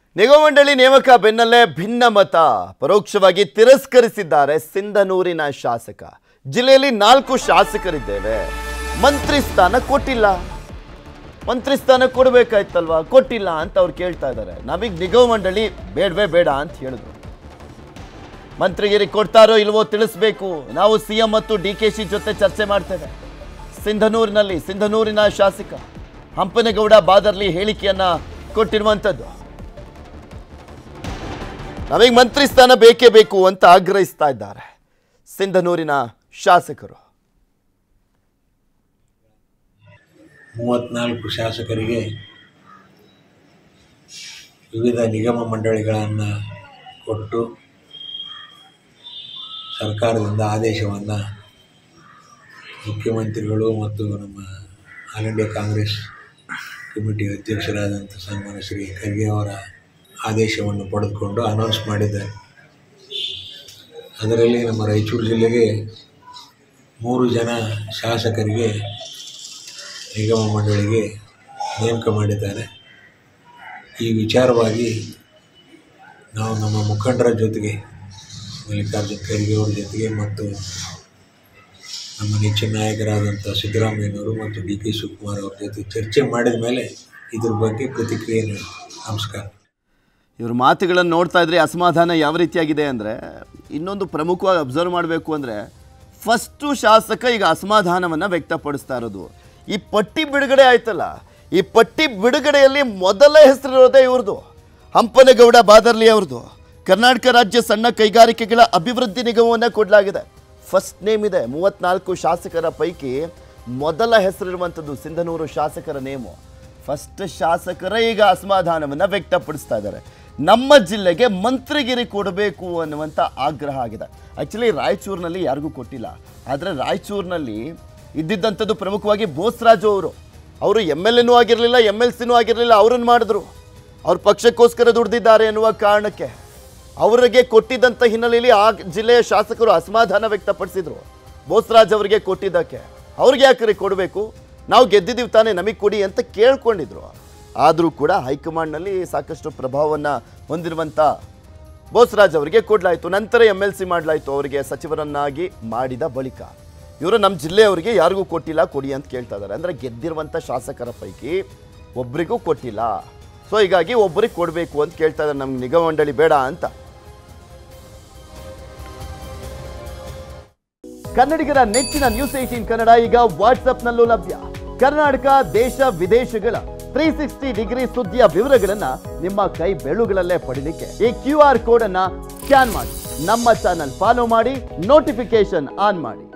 ನಿಗಮ ಮಂಡಳಿ ನೇಮಕ ಬೆನ್ನಲ್ಲೇ ಭಿನ್ನ ಮತ ಪರೋಕ್ಷವಾಗಿ ತಿರಸ್ಕರಿಸಿದ್ದಾರೆ ಸಿಂಧನೂರಿನ ಶಾಸಕ ಜಿಲ್ಲೆಯಲ್ಲಿ ನಾಲ್ಕು ಶಾಸಕರಿದ್ದೇವೆ ಮಂತ್ರಿ ಸ್ಥಾನ ಕೊಟ್ಟಿಲ್ಲ ಮಂತ್ರಿ ಸ್ಥಾನ ಕೊಡಬೇಕಾಯ್ತಲ್ವಾ ಕೊಟ್ಟಿಲ್ಲ ಅಂತ ಅವ್ರು ಕೇಳ್ತಾ ಇದ್ದಾರೆ ನಮಗೆ ನಿಗಮ ಮಂಡಳಿ ಬೇಡವೇ ಬೇಡ ಅಂತ ಹೇಳಿದ್ರು ಮಂತ್ರಿಗಿರಿ ಕೊಡ್ತಾರೋ ಇಲ್ವೋ ತಿಳಿಸ್ಬೇಕು ನಾವು ಸಿ ಎಂ ಮತ್ತು ಡಿ ಕೆ ಶಿ ಜೊತೆ ಚರ್ಚೆ ಮಾಡ್ತೇವೆ ಸಿಂಧನೂರಿನಲ್ಲಿ ಸಿಂಧನೂರಿನ ಶಾಸಕ ಹಂಪನಗೌಡ ಬಾದರ್ಲಿ ಹೇಳಿಕೆಯನ್ನ ಕೊಟ್ಟಿರುವಂಥದ್ದು ನಮಗೆ ಮಂತ್ರಿ ಸ್ಥಾನ ಬೇಕೇ ಬೇಕು ಅಂತ ಆಗ್ರಹಿಸ್ತಾ ಇದ್ದಾರೆ ಸಿಂಧನೂರಿನ ಶಾಸಕರು ಮೂವತ್ತ್ನಾಲ್ಕು ಶಾಸಕರಿಗೆ ವಿವಿಧ ನಿಗಮ ಮಂಡಳಿಗಳನ್ನು ಕೊಟ್ಟು ಸರ್ಕಾರದಿಂದ ಆದೇಶವನ್ನು ಮುಖ್ಯಮಂತ್ರಿಗಳು ಮತ್ತು ನಮ್ಮ ಆಲ್ ಇಂಡಿಯಾ ಕಾಂಗ್ರೆಸ್ ಕಮಿಟಿ ಅಧ್ಯಕ್ಷರಾದಂಥ ಸನ್ಮಾನ್ಯ ಶ್ರೀ ಖರ್ಗೆ ಅವರ ಆದೇಶವನ್ನು ಪಡೆದುಕೊಂಡು ಅನೌನ್ಸ್ ಮಾಡಿದ್ದಾರೆ ಅದರಲ್ಲಿ ನಮ್ಮ ರಾಯಚೂರು ಜಿಲ್ಲೆಗೆ ಮೂರು ಜನ ಶಾಸಕರಿಗೆ ನಿಗಮ ಮಂಡಳಿಗೆ ನೇಮಕ ಮಾಡಿದ್ದಾರೆ ಈ ವಿಚಾರವಾಗಿ ನಾವು ನಮ್ಮ ಮುಖಂಡರ ಜೊತೆಗೆ ಮಲ್ಲಿಕಾರ್ಜುನ ಖರ್ಗೆ ಅವರ ಜೊತೆಗೆ ಮತ್ತು ನಮ್ಮ ನೆಚ್ಚಿನ ನಾಯಕರಾದಂಥ ಸಿದ್ದರಾಮಯ್ಯನವರು ಮತ್ತು ಡಿ ಕೆ ಶಿವಕುಮಾರ್ ಅವ್ರ ಜೊತೆ ಚರ್ಚೆ ಮಾಡಿದ ಮೇಲೆ ಇದ್ರ ಬಗ್ಗೆ ಪ್ರತಿಕ್ರಿಯೆ ನೀಡಿ ನಮಸ್ಕಾರ ಇವ್ರ ಮಾತುಗಳನ್ನು ನೋಡ್ತಾ ಇದ್ರೆ ಅಸಮಾಧಾನ ಯಾವ ರೀತಿಯಾಗಿದೆ ಅಂದರೆ ಇನ್ನೊಂದು ಪ್ರಮುಖವಾಗಿ ಅಬ್ಸರ್ವ್ ಮಾಡಬೇಕು ಅಂದರೆ ಫಸ್ಟು ಶಾಸಕ ಈಗ ಅಸಮಾಧಾನವನ್ನು ವ್ಯಕ್ತಪಡಿಸ್ತಾ ಇರೋದು ಈ ಪಟ್ಟಿ ಬಿಡುಗಡೆ ಆಯ್ತಲ್ಲ ಈ ಪಟ್ಟಿ ಬಿಡುಗಡೆಯಲ್ಲಿ ಮೊದಲ ಹೆಸರಿರೋದೇ ಇವ್ರದ್ದು ಹಂಪನಗೌಡ ಬಾದರ್ಲಿ ಅವ್ರದ್ದು ಕರ್ನಾಟಕ ರಾಜ್ಯ ಸಣ್ಣ ಕೈಗಾರಿಕೆಗಳ ಅಭಿವೃದ್ಧಿ ನಿಗಮವನ್ನು ಕೊಡಲಾಗಿದೆ ಫಸ್ಟ್ ನೇಮ್ ಇದೆ ಮೂವತ್ನಾಲ್ಕು ಶಾಸಕರ ಪೈಕಿ ಮೊದಲ ಹೆಸರಿರುವಂಥದ್ದು ಸಿಂಧನೂರು ಶಾಸಕರ ನೇಮು ಫಸ್ಟ್ ಶಾಸಕರೇ ಈಗ ಅಸಮಾಧಾನವನ್ನು ವ್ಯಕ್ತಪಡಿಸ್ತಾ ಇದ್ದಾರೆ ನಮ್ಮ ಜಿಲ್ಲೆಗೆ ಮಂತ್ರಿಗಿರಿ ಕೊಡಬೇಕು ಅನ್ನುವಂಥ ಆಗ್ರಹ ಆಗಿದೆ ಆ್ಯಕ್ಚುಲಿ ರಾಯಚೂರಿನಲ್ಲಿ ಯಾರಿಗೂ ಕೊಟ್ಟಿಲ್ಲ ಆದರೆ ರಾಯಚೂರಿನಲ್ಲಿ ಇದ್ದಿದ್ದಂಥದ್ದು ಪ್ರಮುಖವಾಗಿ ಬೋಸ್ರಾಜು ಅವರು ಅವರು ಎಮ್ ಎಲ್ ಎನೂ ಆಗಿರಲಿಲ್ಲ ಎಮ್ ಎಲ್ ಸಿನೂ ಆಗಿರಲಿಲ್ಲ ಅವ್ರನ್ನ ಮಾಡಿದ್ರು ಅವ್ರ ಪಕ್ಷಕ್ಕೋಸ್ಕರ ದುಡ್ದಿದ್ದಾರೆ ಎನ್ನುವ ಕಾರಣಕ್ಕೆ ಅವರಿಗೆ ಕೊಟ್ಟಿದ್ದಂಥ ಹಿನ್ನೆಲೆಯಲ್ಲಿ ಆ ಜಿಲ್ಲೆಯ ಶಾಸಕರು ಅಸಮಾಧಾನ ವ್ಯಕ್ತಪಡಿಸಿದ್ರು ಬೋಸ್ರಾಜ್ ಅವರಿಗೆ ಕೊಟ್ಟಿದ್ದಕ್ಕೆ ಅವ್ರಿಗೆ ಯಾಕ್ರಿ ಕೊಡಬೇಕು ನಾವು ಗೆದ್ದಿದ್ದೀವಿ ತಾನೇ ನಮಗೆ ಕೊಡಿ ಅಂತ ಕೇಳ್ಕೊಂಡಿದ್ರು ಆದರೂ ಕೂಡ ಹೈಕಮಾಂಡ್ನಲ್ಲಿ ಸಾಕಷ್ಟು ಪ್ರಭಾವವನ್ನು ಹೊಂದಿರುವಂಥ ಬೋಸ್ರಾಜ್ ಅವರಿಗೆ ಕೊಡಲಾಯಿತು ನಂತರ ಎಮ್ ಎಲ್ ಸಿ ಮಾಡಲಾಯಿತು ಅವರಿಗೆ ಸಚಿವರನ್ನಾಗಿ ಮಾಡಿದ ಬಳಿಕ ಇವರು ನಮ್ಮ ಜಿಲ್ಲೆಯವರಿಗೆ ಯಾರಿಗೂ ಕೊಟ್ಟಿಲ್ಲ ಕೊಡಿ ಅಂತ ಕೇಳ್ತಾ ಇದ್ದಾರೆ ಅಂದರೆ ಗೆದ್ದಿರುವಂಥ ಶಾಸಕರ ಪೈಕಿ ಒಬ್ರಿಗೂ ಕೊಟ್ಟಿಲ್ಲ ಸೊ ಹೀಗಾಗಿ ಒಬ್ಬರಿಗೆ ಕೊಡಬೇಕು ಅಂತ ಕೇಳ್ತಾ ಇದ್ದಾರೆ ನಮ್ಗೆ ನಿಗಮ ಮಂಡಳಿ ಬೇಡ ಅಂತ ಕನ್ನಡಿಗರ ನೆಚ್ಚಿನ ನ್ಯೂಸ್ ಏಟೀನ್ ಕನ್ನಡ ಈಗ ವಾಟ್ಸ್ಆಪ್ನಲ್ಲೂ ಲಭ್ಯ ಕರ್ನಾಟಕ ದೇಶ ವಿದೇಶಗಳ ತ್ರೀ ಸಿಕ್ಸ್ಟಿ ಡಿಗ್ರಿ ಸುದ್ದಿಯ ವಿವರಗಳನ್ನ ನಿಮ್ಮ ಕೈ ಬೆಳುಗಳಲ್ಲೇ ಪಡಿಲಿಕ್ಕೆ ಈ ಕ್ಯೂ ಆರ್ ಕೋಡ್ ಅನ್ನ ಸ್ಕ್ಯಾನ್ ಮಾಡಿ ನಮ್ಮ ಚಾನಲ್ ಫಾಲೋ ಮಾಡಿ ನೋಟಿಫಿಕೇಶನ್ ಆನ್ ಮಾಡಿ